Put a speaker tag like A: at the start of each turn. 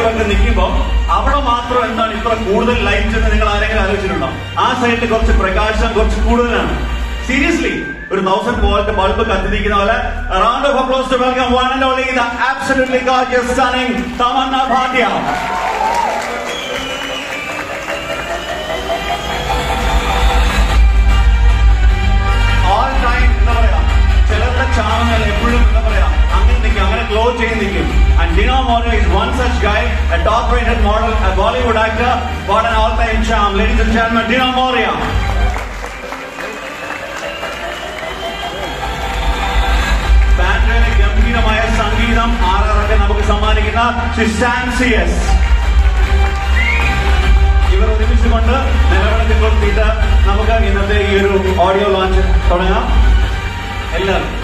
A: ഒക്കെ നിൽക്കുമ്പോൾ അവിടെ മാത്രം എന്താണ് ഇത്ര കൂടുതൽ ലൈറ്റ് എന്ന് നിങ്ങൾ ആരെങ്കിലും ആലോചിച്ചിട്ടുണ്ടോ ആ സൈഡിൽ കുറച്ച് പ്രകാശം കുറച്ച് കൂടുതലാണ് സീരിയസ്ലി ഒരു തൗസൻഡ് വോൾട്ട് ബൾബ് കത്തിരിക്കുന്ന പോലെ round of applause to welcome one and only the absolutely gorgeous stunning Tamannaah Bhatia all time എന്താ പറയാ ചിലരുടെ ചാനൽ എപ്പോഴും എന്താ പറയാ അങ്ങനെ നിൽക്കും അങ്ങനെ ക്ലോ ചെയ്ത് നിൽക്കും and Dino Morea is one such guy a top rated model a Bollywood actor what an all time charm ladies and gentlemen Dino Morea ബാൻഡിന് ഗംഭീരമായ സംഗീതം ആറാറൊക്കെ നമുക്ക് സമ്മാനിക്കുന്ന സിസാൻസിയസ് ഇവർ ഒരുമിച്ചുകൊണ്ട് നിലവിളക്ക് കൊളുത്തിയിട്ട് നമുക്ക് ഇന്നത്തെ ഈ ഒരു ഓഡിയോ ലോഞ്ച് തുടങ്ങാം എല്ലാവരും